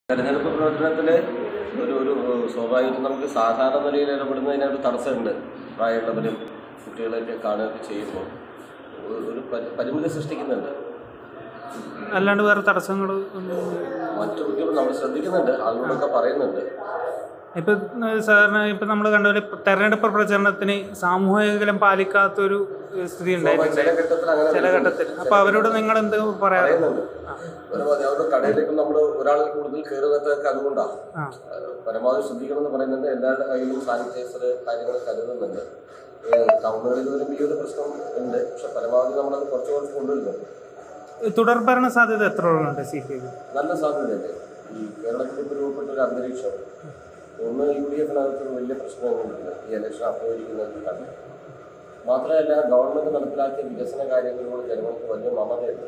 തെരഞ്ഞെടുപ്പ് പ്രവർത്തനത്തിൽ ഒരു ഒരു സ്വാഭാവികമായിട്ടും നമുക്ക് സാധാരണ നിലയിൽ ഇടപെടുന്നതിന് ഒരു തടസ്സമുണ്ട് പ്രായമുള്ളവരും കുട്ടികളെയൊക്കെ കാണുകയൊക്കെ ചെയ്യുമ്പോൾ ഒരു- ഒരു പരി- പരിമിതി സൃഷ്ടിക്കുന്നുണ്ട് അല്ലാണ്ട് വേറെ തടസ്സങ്ങൾ മറ്റു കുട്ടികൾ നമ്മൾ ശ്രദ്ധിക്കുന്നുണ്ട് ആളുകളൊക്കെ പറയുന്നുണ്ട് ഇപ്പം സാധാരണ ഇപ്പം നമ്മൾ കണ്ട പോലെ തെരഞ്ഞെടുപ്പ് പ്രചരണത്തിന് സാമൂഹികലം പാലിക്കാത്തൊരു ഏഹ്, സ്ഥിതി ഉണ്ടായിരുന്നു ചില ഘട്ടത്തിൽ അങ്ങനെ ചില ഘട്ടത്തിൽ അപ്പോൾ അവരോട് നിങ്ങൾ എന്ത് പറയാറ് പറയുന്നുണ്ട് പരമാവധി അവരുടെ കടയിലേക്ക് നമ്മൾ ഒരാൾ കൂടുതൽ കയറുന്നതൊക്കെ അതുകൊണ്ടാണ് ആ പരമാവധി ശ്രദ്ധിക്കണം എന്ന് പറയുന്നുണ്ട് എല്ലാവരുടെ കയ്യിലും സാനിറ്റൈസർ കാര്യങ്ങൾ കരുതുന്നുണ്ട് ടൗണുകളിൽ വരുമ്പോൾ ഈ ഒരു പ്രശ്നം ഉണ്ട് പക്ഷെ പരമാവധി നമ്മളത് കുറച്ച് കുറച്ച് കൊണ്ടുവരുന്നുണ്ട് തുടർ ഭരണ സാധ്യത എത്രയോളമുണ്ട് സി പി ഐ നല്ല സാധ്യതയുണ്ട് ഈ കേരളത്തിൽ ഇപ്പോൾ രൂപപ്പെട്ട ഒരു അന്തരീക്ഷം ഒന്ന് യു ഡി എഫിനകത്ത് ഒരു വലിയ പ്രശ്നങ്ങളുണ്ട് ഈ ഇലക്ഷൻ അഭിമുഖീകരിക്കുന്നത് കണ്ട് മാത്രമല്ല ഗവൺമെന്റ് നടപ്പിലാക്കിയ വികസന കാര്യങ്ങളോട് ജനങ്ങൾക്ക് വലിയ മമതയുണ്ട്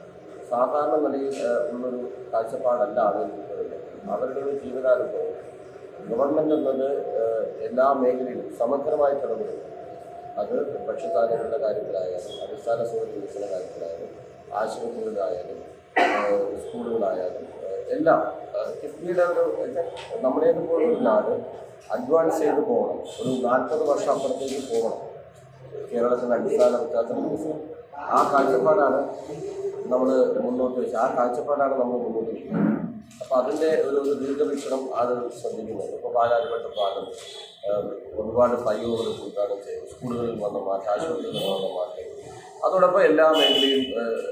സാധാരണ നിലയിൽ ഏഹ്, ഉള്ളൊരു കാഴ്ചപ്പാടല്ല ആളുകൾക്ക് അവരുടെ ഒരു ജീവിതാനുഭവം ഗവൺമെന്റ് എന്നത് ഏഹ്, എല്ലാ മേഖലയിലും സമഗ്രമായിട്ട് ഇടപെടും അത് ഭക്ഷ്യധാന്യങ്ങളുടെ കാര്യത്തിലായാലും അടിസ്ഥാന സൗകര്യ വികസന കാര്യത്തിലായാലും ആശുപത്രികളിലായാലും ഏഹ്, സ്കൂളുകളായാലും ഏഹ്, എല്ലാം ഏഹ്, കിഫ്ബിയുടെ ഒരു നമ്മളെ പോലെ ഒരു നാട് അഡ്വാൻസ് ചെയ്ത് പോകണം ഒരു നാൽപ്പത് വർഷം അപ്പുറത്തേക്ക് പോകണം കേരളത്തിൻ്റെ അടിസ്ഥാന വികസന വികസനം ആ കാഴ്ചപ്പാടാണ് നമ്മൾ മുന്നോട്ട് വെച്ചത് ആ കാഴ്ചപ്പാടാണ് നമ്മൾ മുന്നോട്ട് വെക്കുന്നത് അപ്പോൾ അതിൻ്റെ ഒരു ഒരു ദീർഘവീക്ഷണം അത് ശ്രദ്ധിക്കുന്നുണ്ട് ഇപ്പോൾ പാലാരിവട്ട പാലം ഏഹ്, ഒരുപാട് ഫ്ലൈഓവർ ഉദ്ഘാടനം ചെയ്തു സ്കൂളുകളിൽ വന്ന മാറ്റം ആശുപത്രികളിൽ വന്ന മാറ്റം അതോടൊപ്പം എല്ലാ മേഖലയും ഏഹ്,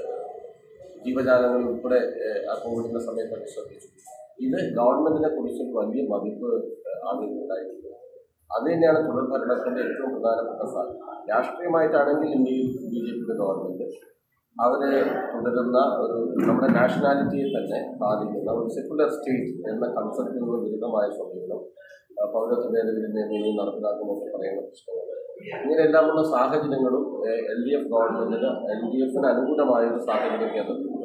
ജീവജാലങ്ങൾ ഉൾപ്പെടെ ഏഹ്, ആ കോവിഡിൻ്റെ സമയത്തൊക്കെ ശ്രദ്ധിച്ചു ഇത് ഗവൺമെന്റിനെ കുറിച്ച് വലിയ മതിപ്പ് ഏഹ്, ആദ്യം ഉണ്ടായിട്ടുണ്ട് അത് തന്നെയാണ് തുടർ ഭരണത്തിന്റെ ഏറ്റവും പ്രധാനപ്പെട്ട സാധ്യത രാഷ്ട്രീയമായിട്ടാണെങ്കിൽ ഇന്ത്യയിൽ ബി ജെ പിയുടെ ഗവൺമെന്റ് അവര് തുടരുന്ന ഒരു നമ്മുടെ നാഷണാലിറ്റിയെ തന്നെ ബാധിക്കുന്ന ഒരു സെക്കുലർ സ്റ്റേറ്റ് എന്ന കൺസെപ്റ്റിൽ നിന്ന് വിരുദ്ധമായ സമീപനം ആ, പൗരത്വ ഭേദഗതി നിയമം ഇനി നടപ്പിലാക്കുമെന്ന് പറയുന്ന പ്രശ്നങ്ങൾ ഇങ്ങനെയെല്ലാമുള്ള സാഹചര്യങ്ങളും എൽ ഡി എഫ് ഗവൺമെന്റിന് എൽ ഡി എഫിന് അനുകൂലമായ ഒരു സാഹചര്യം കേരളത്തിലുണ്ട്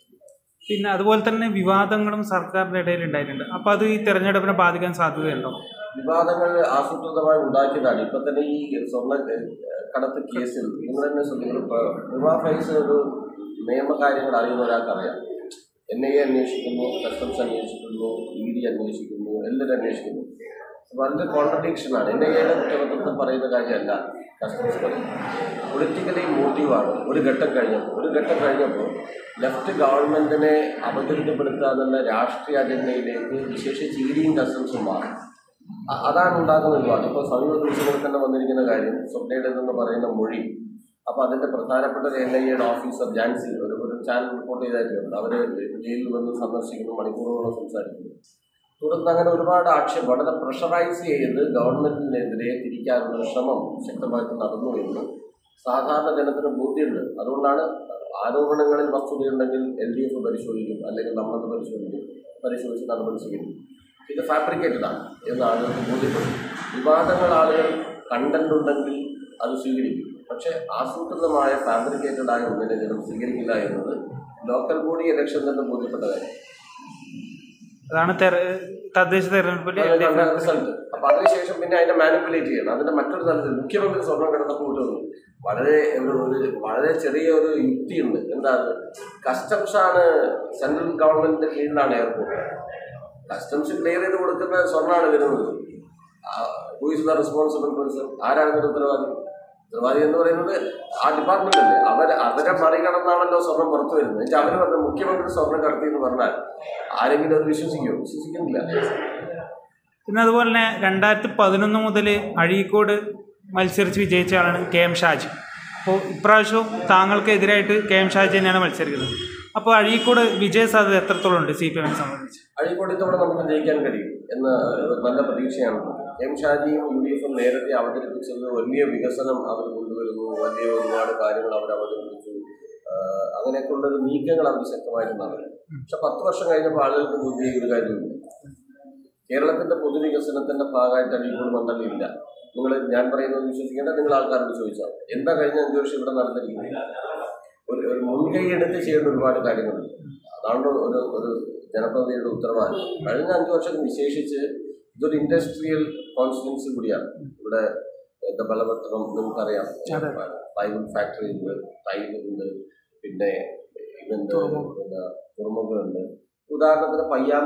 പിന്നെ അതുപോലെ തന്നെ വിവാദങ്ങളും സർക്കാരിൻ്റെ ഇടയിൽ ഉണ്ടായിട്ടുണ്ട് അപ്പോൾ അത് ഈ തെരഞ്ഞെടുപ്പിനെ ബാധിക്കാൻ സാധ്യതയുണ്ടോ വിവാദങ്ങൾ ആസൂത്രിതമായി ഉണ്ടാക്കിയതാണ് ഇപ്പൊ തന്നെ ഈ സ്വർണ്ണ ഏഹ്, കടത്ത് കേസിൽ നിങ്ങൾ തന്നെ ശ്രദ്ധിക്കണം ഇപ്പൊ റിവാ ഫൈസ് ഒരു നിയമകാര്യങ്ങൾ അറിയുന്ന ഒരാൾക്കറിയാം എൻ ഐ എ അന്വേഷിക്കുന്നു കസ്റ്റംസ് അന്വേഷിക്കുന്നു ഇ ഡി അന്വേഷിക്കുന്നു എല്ലാവരും അന്വേഷിക്കുന്നു വളരെ കോൺട്രഡിക്ഷനാണ് എൻ ഐ എയുടെ കുറ്റപത്രത്തിൽ പറയുന്ന കാര്യമല്ല കസ്റ്റംസ് പറയുന്നത് പൊളിറ്റിക്കലി മോട്ടീവാണ് ഒരു ഘട്ടം കഴിഞ്ഞപ്പോൾ ഒരു ഘട്ടം കഴിഞ്ഞപ്പോൾ ലെഫ്റ്റ് ഗവൺമെന്റിനെ അപകീർത്തിപ്പെടുത്തുക എന്നുള്ള രാഷ്ട്രീയ അജണ്ടയിലേക്ക് വിശേഷിച്ച് ഇ ഡിയും കസ്റ്റംസും മാറി അ- അതാണ് ഉണ്ടാക്കുന്ന വിവാദം ഇപ്പോൾ സമീപ ദിവസങ്ങളിൽ തന്നെ വന്നിരിക്കുന്ന കാര്യം സ്വപ്നയുടെ എന്ന് പറയുന്ന മൊഴി അപ്പോൾ അതിന്റെ പ്രധാനപ്പെട്ട ഒരു എൻ ഐ എയുടെ ഓഫീസർ ജാൻസി ഒരു ഒരു ചാനൽ റിപ്പോർട്ട് ചെയ്തായിട്ടുണ്ട് അവർ ജയിലിൽ വന്ന് സന്ദർശിക്കുന്നു മണിക്കൂറുകളോളം സംസാരിക്കുന്നു തുടർന്ന് അങ്ങനെ ഒരുപാട് ആക്ഷേപം വളരെ പ്രഷറൈസ് ചെയ്ത് ഗവൺമെന്റിനെതിരെ തിരിക്കാനുള്ള ഒരു ശ്രമം ശക്തമായിട്ട് നടന്നു എന്ന് സാധാരണ ജനത്തിന് ബോധ്യമുണ്ട് അതുകൊണ്ടാണ് ആരോപണങ്ങളിൽ വസ്തുതയുണ്ടെങ്കിൽ എൽ ഡി എഫ് പരിശോധിക്കും അല്ലെങ്കിൽ നമ്മളത് പരിശോധിക്കും പരിശോധിച്ച് നടപടി സ്വീകരിക്കും ഇത് ഫാബ്രിക്കേറ്റഡ് ആണ് എന്ന് ആളുകൾക്ക് ബോധ്യപ്പെടും വിവാദങ്ങൾ ആളുകൾ കണ്ടന്റ് ഉണ്ടെങ്കിൽ അത് സ്വീകരിക്കും പക്ഷേ ആസൂത്രിതമായ ഫാബ്രിക്കേറ്റഡ് ആയ ഒന്നിനെ ജനം സ്വീകരിക്കില്ല എന്നത് ലോക്കൽ ബോഡി ഇലക്ഷൻ തന്നെ ബോധ്യപ്പെട്ട കാര്യം അതാണ് തെര തദ്ദേശ തെരഞ്ഞെടുപ്പിൽ എൽ ഡി എഫ് റിസൾട്ട് അപ്പൊ അതിനുശേഷം പിന്നെ അതിനെ മാനിപ്പുലേറ്റ് ചെയ്യണം അതിന്റെ മറ്റൊരു തലത്തിൽ മുഖ്യമന്ത്രി സ്വർണ്ണം കിടന്നപ്പോൾ വന്നു വളരെ ഒരു ഒരു വളരെ ചെറിയ ഒരു യുക്തിയുണ്ട് എന്താ കസ്റ്റംസ് ആണ് സെൻട്രൽ ഗവൺമെന്റിന്റെ കീഴിലാണ് എയർപോർട്ട് കസ്റ്റംസ് ക്ലിയർ ചെയ്ത് കൊടുക്കുന്ന സ്വർണ്ണമാണ് വരുന്നത് who is the responsible person ആരാണ് ഇതിന്റെ ഉത്തരവാദി ഉത്തരവാദി എന്ന് പറയുന്നത് ആ ഡിപ്പാർട്ട്മെന്റ് അല്ലേ അവർ അവരെ മറികടന്നാണല്ലോ സ്വർണം പുറത്തു വരുന്നത് എന്നിട്ട് അവർ പറഞ്ഞ മുഖ്യമന്ത്രി സ്വർണം കടത്തി എന്ന് പറഞ്ഞാൽ ആരെങ്കിലും അത് വിശ്വസിക്കുമോ വിശ്വസിക്കുന്നില്ല പിന്നെ അതുപോലെ തന്നെ രണ്ടായിരത്തി പതിനൊന്ന് മുതൽ അഴീക്കോട് മത്സരിച്ച് വിജയിച്ച ആളാണ് കെ എം ഷാജി അപ്പോൾ ഇപ്രാവശ്യവും താങ്കൾക്ക് എതിരായിട്ട് കെ എം ഷാജി തന്നെയാണ് മത്സരിക്കുന്നത് അപ്പോൾ അഴീക്കോട് വിജയ സാധ്യത എത്രത്തോളം ഉണ്ട് സി പി എമ്മിനെ സംബന്ധിച്ച് അഴീക്കോട്ടത്തോടെ നമുക്ക് ജയിക്കാൻ കഴിയും എന്ന ഒരു നല്ല പ്രതീക്ഷയാണ് എം ഷാജിയും യു ഡി എഫും നേരത്തെ അവതരിപ്പിച്ചത് വലിയ വികസനം അവർ കൊണ്ടുവരുന്നു വലിയ ഒരുപാട് കാര്യങ്ങൾ അവർ അവതരിപ്പിച്ചു ആഹ് അങ്ങനെയൊക്കെയുള്ളൊരു നീക്കങ്ങൾ അവർ ശക്തമായിട്ട് നടന്നു പക്ഷെ പത്ത് വർഷം കഴിഞ്ഞപ്പോൾ ആളുകൾക്ക് ബുദ്ധി ഒരു കാര്യമില്ല കേരളത്തിന്റെ പൊതുവികസനത്തിന്റെ ഭാഗമായിട്ട് അഴീക്കോട് മണ്ഡലമില്ല നിങ്ങൾ ഞാൻ പറയുന്നത് വിശ്വസിക്കേണ്ട നിങ്ങൾ ആൾക്കാരോട് ചോദിച്ചാൽ എന്താ കഴിഞ്ഞ അഞ്ച് വർഷം ഇവിടെ നടന്നിരിക്കുന്നത് ഒരു ഒരു മുൻകൈ എടുത്ത് ചെയ്യേണ്ട ഒരുപാട് കാര്യങ്ങളുണ്ട് അതാണ് ഒരു ഒരു ജനപ്രതിനിധിയുടെ ഉത്തരവാദിത്വം കഴിഞ്ഞ അഞ്ച് വർഷം വിശേഷിച്ച് ഇതൊരു ഇൻഡസ്ട്രിയൽ കോൺസ്റ്റിറ്റ്യൻസി കൂടിയാണ് ഇവിടെ എന്താ ബലപത്രം നിങ്ങൾക്കറിയാം അതെ. പ്ലൈവുഡ് ഫാക്ടറി ഉണ്ട് ടൈലുണ്ട് പിന്നെ ഇതുണ്ട് പിന്നെ തുറമുഖമുണ്ട് ഉദാഹരണത്തിന് പയ്യാമ്പലവും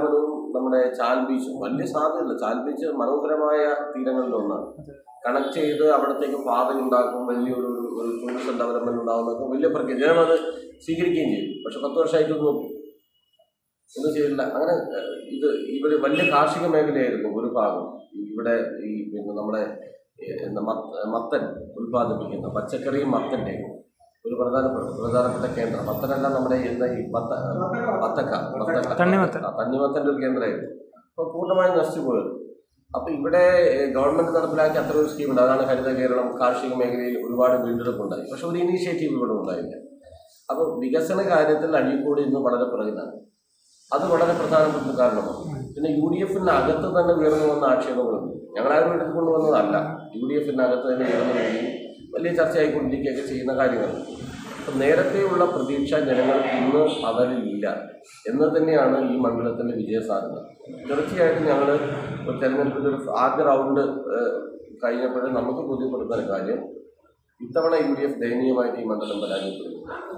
നമ്മുടെ ചാൽ ബീച്ചും വലിയ സാധ്യതയില്ല ചാൽ ബീച്ച് മനോഹരമായ തീരങ്ങളിൽ ഒന്നാണ് കണക്ട് ചെയ്ത് അവിടത്തേക്ക് പാത ഉണ്ടാക്കും വലിയൊരു ഒരു- ഒരു ടൂറിസം ഡെവലപ്മെന്റ് ഉണ്ടാകുന്നൊക്കെ വലിയ പ്രക്രിയ ജനം അത് സ്വീകരിക്കുകയും ചെയ്തു പക്ഷെ പത്ത് വർഷമായിട്ട് ഒന്നും ഒന്നും ചെയ്തില്ല അങ്ങനെ ഏഹ്, ഇത് ഇവിടെ വലിയ കാർഷിക മേഖലയായിരുന്നു ഒരു ഭാഗം ഇവിടെ ഈ പിന്നെ നമ്മുടെ ഏഹ്, എന്താ മത്ത- മത്തൻ ഉൽപ്പാദിപ്പിക്കുന്ന പച്ചക്കറിയും മത്തൻ്റെയും ഒരു പ്രധാനപ്പെട്ട പ്രധാനപ്പെട്ട കേന്ദ്രം മത്തനല്ല നമ്മുടെ എന്താ ഈ മത്ത മത്തക്ക മത്തക്ക തണ്ണിമത്തൻ. ആ, തണ്ണിമത്തൻ്റെ ഒരു കേന്ദ്രമായിരുന്നു അപ്പോൾ പൂർണ്ണമായും നശിച്ചു പോയത് അപ്പോൾ ഇവിടെ ഏഹ്, ഗവൺമെന്റ് നടപ്പിലാക്കിയ അത്ര ഒരു സ്കീമുണ്ട് അതാണ് ഹരിത കേരളം കാർഷിക മേഖലയിൽ ഒരുപാട് വീണ്ടെടുപ്പ് ഉണ്ടായി പക്ഷെ ഒരു ഇനീഷ്യേറ്റീവ് ഇവിടെ ഉണ്ടായില്ല അപ്പോൾ വികസന കാര്യത്തിൽ അഴീക്കോട് ഇന്ന് വളരെ പുറകിലാണ് അത് വളരെ പ്രധാനപ്പെട്ട ഒരു കാരണമാണ് പിന്നെ യു ഡി എഫിന്റെ അകത്ത് തന്നെ ഉയർന്നു വന്ന ആക്ഷേപങ്ങളുണ്ട് ഞങ്ങളാരും എടുത്തു കൊണ്ടുവന്നതല്ല യു ഡി എഫിന്റെ അകത്ത് തന്നെ ഉയർന്നു വരികയും വലിയ ചർച്ചയായിക്കൊണ്ടിരിക്കുകയൊക്കെ ചെയ്യുന്ന കാര്യങ്ങളുണ്ട് അപ്പം നേരത്തെയുള്ള പ്രതീക്ഷ ജനങ്ങൾക്ക് ഇന്ന് അവരിലില്ല എന്ന് തന്നെയാണ് ഈ മണ്ഡലത്തിന്റെ വിജയസാധ്യത തീർച്ചയായിട്ടും ഞങ്ങൾ തെരഞ്ഞെടുപ്പിന്റെ ഒരു ആദ്യ റൗണ്ട് കഴിഞ്ഞപ്പോഴും നമുക്ക് ബോധ്യപ്പെടുന്ന ഒരു കാര്യം ഇത്തവണ യു ഡി എഫ് ദയനീയമായിട്ട് ഈ മണ്ഡലം പരാജയപ്പെടുന്നു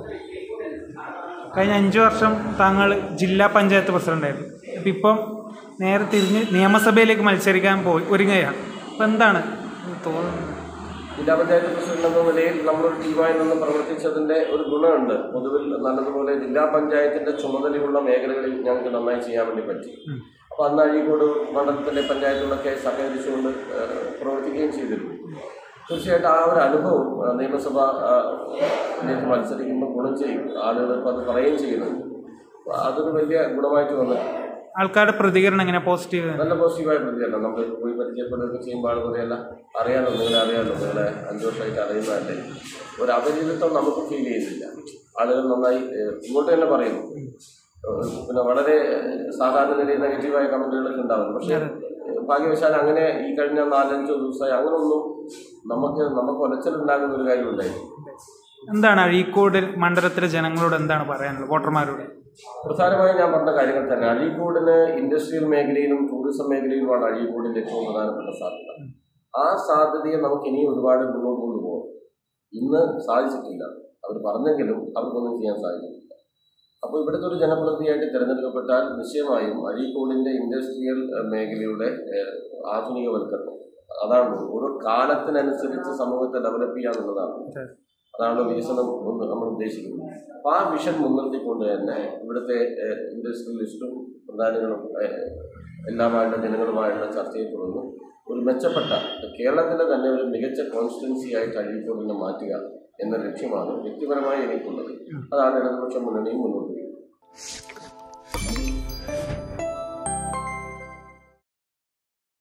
കഴിഞ്ഞ അഞ്ച് വർഷം താങ്കൾ ജില്ലാ പഞ്ചായത്ത് പ്രസിഡന്റായിരുന്നു അപ്പം ഇപ്പം നേരെ തിരിഞ്ഞ് നിയമസഭയിലേക്ക് മത്സരിക്കാൻ പോയി ഒരുങ്ങുകയാണ് അപ്പം എന്താണ് തോന്നുന്നത് ജില്ലാ പഞ്ചായത്ത് പ്രസിഡന്റ് എന്ന നിലയിൽ നമ്മളൊരു ടീമായി നിന്ന് പ്രവർത്തിച്ചതിന്റെ ഒരു ഗുണമുണ്ട് പൊതുവിൽ നല്ലതുപോലെ ജില്ലാ പഞ്ചായത്തിന്റെ ചുമതലയുള്ള മേഖലകളിൽ ഞങ്ങൾക്ക് നന്നായി ചെയ്യാൻ വേണ്ടി പറ്റി അപ്പോൾ അന്ന് അഴീക്കോട് മണ്ഡലത്തിലെ പഞ്ചായത്തുകളൊക്കെ സഹകരിച്ചുകൊണ്ട് ഏഹ്, പ്രവർത്തിക്കുകയും ചെയ്തിരുന്നു തീർച്ചയായിട്ടും ആ ഒരു അനുഭവം ആ, നിയമസഭ ആ, യിലേക്ക് മത്സരിക്കുമ്പോൾ ഗുണം ചെയ്യും ആളുകൾക്ക് അത് പറയുകയും ചെയ്യുന്നുണ്ട് അപ്പോൾ അതൊരു വലിയ ഗുണമായിട്ട് വന്നു ആൾക്കാരുടെ പ്രതികരണം എങ്ങനെ പോസിറ്റീവ് നല്ല പോസിറ്റീവായ പ്രതികരണം നമ്മൾ പോയി പരിചയപ്പെടുകയൊക്കെ ചെയ്യുമ്പോൾ ആളുകളെല്ലാം അറിയാലോ നിങ്ങളെ അറിയാലോ നിങ്ങളെ അഞ്ച് വർഷമായിട്ട് അറിയുന്നതല്ലേ ഒരു അപരിചിതത്വം നമുക്ക് ഫീൽ ചെയ്യുന്നില്ല ആളുകൾ നന്നായി ഏഹ്, ഇങ്ങോട്ട് തന്നെ പറയുന്നു ഏഹ്, പിന്നെ വളരെ സാധാരണ നിലയിൽ നെഗറ്റീവായ കമന്റുകളൊക്കെ ഉണ്ടാവും പക്ഷേ ഏഹ്, ഭാഗ്യവശാൽ അങ്ങനെ ഈ കഴിഞ്ഞ നാലഞ്ചോ ദിവസമായി അങ്ങനെയൊന്നും നമുക്ക് നമുക്ക് ഒലച്ചിലുണ്ടാകുന്ന ഒരു കാര്യം ഉണ്ടായി എന്താണ് അഴീക്കോട് മണ്ഡലത്തിലെ ജനങ്ങളോട് എന്താണ് പറയാനുള്ളത് വോട്ടർമാരോട് പ്രധാനമായും ഞാൻ പറഞ്ഞ കാര്യങ്ങൾ തന്നെ അഴീക്കോടിന് ഇൻഡസ്ട്രിയൽ മേഖലയിലും ടൂറിസം മേഖലയിലുമാണ് അഴീക്കോടിന്റെ ഏറ്റവും പ്രധാനപ്പെട്ട സാധ്യത ആ സാധ്യതയെ നമുക്ക് ഇനിയും ഒരുപാട് മുന്നോട്ട് കൊണ്ടുപോകും ഇന്ന് സാധിച്ചിട്ടില്ല അവർ പറഞ്ഞെങ്കിലും അവർക്കൊന്നും ചെയ്യാൻ സാധിച്ചിട്ടില്ല അപ്പോൾ ഇവിടുത്തെ ഒരു ജനപ്രതിനിധിയായിട്ട് തിരഞ്ഞെടുക്കപ്പെട്ടാൽ നിശ്ചയമായും അഴീക്കോടിന്റെ ഇൻഡസ്ട്രിയൽ ഏഹ്, മേഖലയുടെ ഏഹ്, ആധുനികവൽക്കരണം അതാണ് ഓരോ കാലത്തിനനുസരിച്ച് സമൂഹത്തെ ഡെവലപ്പ് ചെയ്യുക എന്നുള്ളതാണ് അതാണ് വികസനം കൊണ്ട് നമ്മൾ ഉദ്ദേശിക്കുന്നത് അപ്പോൾ ആ വിഷൻ മുൻനിർത്തിക്കൊണ്ട് തന്നെ ഇവിടുത്തെ ഇൻഡസ്ട്രിയലിസ്റ്റും പ്രധാനികളും ഏഹ്, എല്ലാമായുള്ള ജനങ്ങളുമായുള്ള ചർച്ചയെ തുടർന്ന് ഒരു മെച്ചപ്പെട്ട കേരളത്തിലെ തന്നെ ഒരു മികച്ച കോൺസ്റ്റിറ്റ്യൻസി ആയിട്ട് അഴീക്കോടിനെ മാറ്റുക എന്ന ലക്ഷ്യമാണ് വ്യക്തിപരമായി എനിക്കുള്ളത് അതാണ് ഇടതുപക്ഷ മുന്നണിയും മുന്നോട്ട് വയ്ക്കുന്നത്